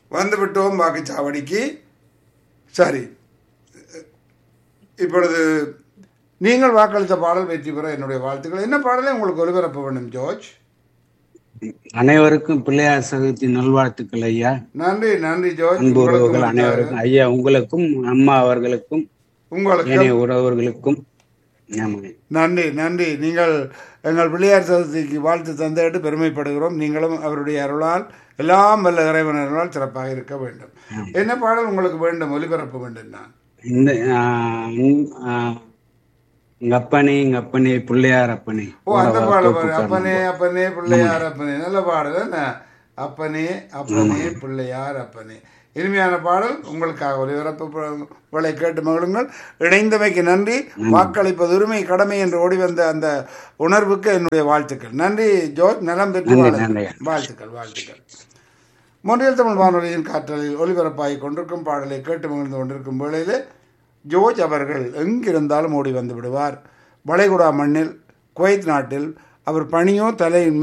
வந்துவிட்டோம் வாக்குச்சாவடிக்கு சரி இப்பொழுது நீங்கள் வாக்களித்த பாடல் வெற்றி பெற என்னுடைய வாழ்த்துக்கள் என்ன பாடலை உங்களுக்கு ஒலிபரப்ப வேண்டும் ஜோர்ஜ் அனைவருக்கும் பிள்ளையார் சதுர்த்தி நல்வாழ்த்துக்கள் ஐயா நன்றி நன்றி ஜோர்ஜ் அன்பு உறவுகள் உங்களுக்கும் அனைவருக்கும் ஐயா உங்களுக்கும் அம்மா அவர்களுக்கும் உங்களுக்கு ஏனைய உறவுகளுக்கும் ஆமாங்க நன்றி நன்றி நீங்கள் எங்கள் பிள்ளையார் சதுர்த்திக்கு வாழ்த்து தந்துவிட்டு பெருமைப்படுகிறோம் நீங்களும் அவருடைய அருளால் எல்லாம் வல்ல இறைவன் அருளால் சிறப்பாக இருக்க வேண்டும் என்ன பாடல் உங்களுக்கு வேண்டும் ஒலிபரப்ப வேண்டும் நான் இந்த ஆஹ், உம், ஆஹ், எங்க அப்பனே எங்க அப்பனே பிள்ளையார் அப்பனே ஓ அந்த ஓடவா, பாடல் தோப்பு பாரு. காரணம். அப்பனே அப்பனே பிள்ளையார் அப்பனே நல்ல பாடல் என்ன அப்பனே அப்பனே பிள்ளையார் அப்பனே இனிமையான பாடல் உங்களுக்காக ஒலிபரப்புகளை கேட்டு மகிழுங்கள் இணைந்தமைக்கு நன்றி வாக்களிப்பது உரிமை கடமை என்று ஓடி வந்த அந்த உணர்வுக்கு என்னுடைய வாழ்த்துக்கள் நன்றி ஜோர்ஜ் நலம் பெற்று நன்றி, வாழுங்கள். நன்றி. வாழ்த்துக்கள் வாழ்த்துக்கள் மொன்றியல் தமிழ் வானொலியின் காற்றலில் ஒலிபரப்பாகி கொண்டிருக்கும் பாடலை கேட்டு மகிழ்ந்து கொண்டிருக்கும் வேளையிலே ஜோர்ஜ் அவர்கள் எங்கிருந்தாலும் ஓடி வந்து விடுவார் வளைகுடா மண்ணில் குவைத் நாட்டில் அவர் பணியோ தலை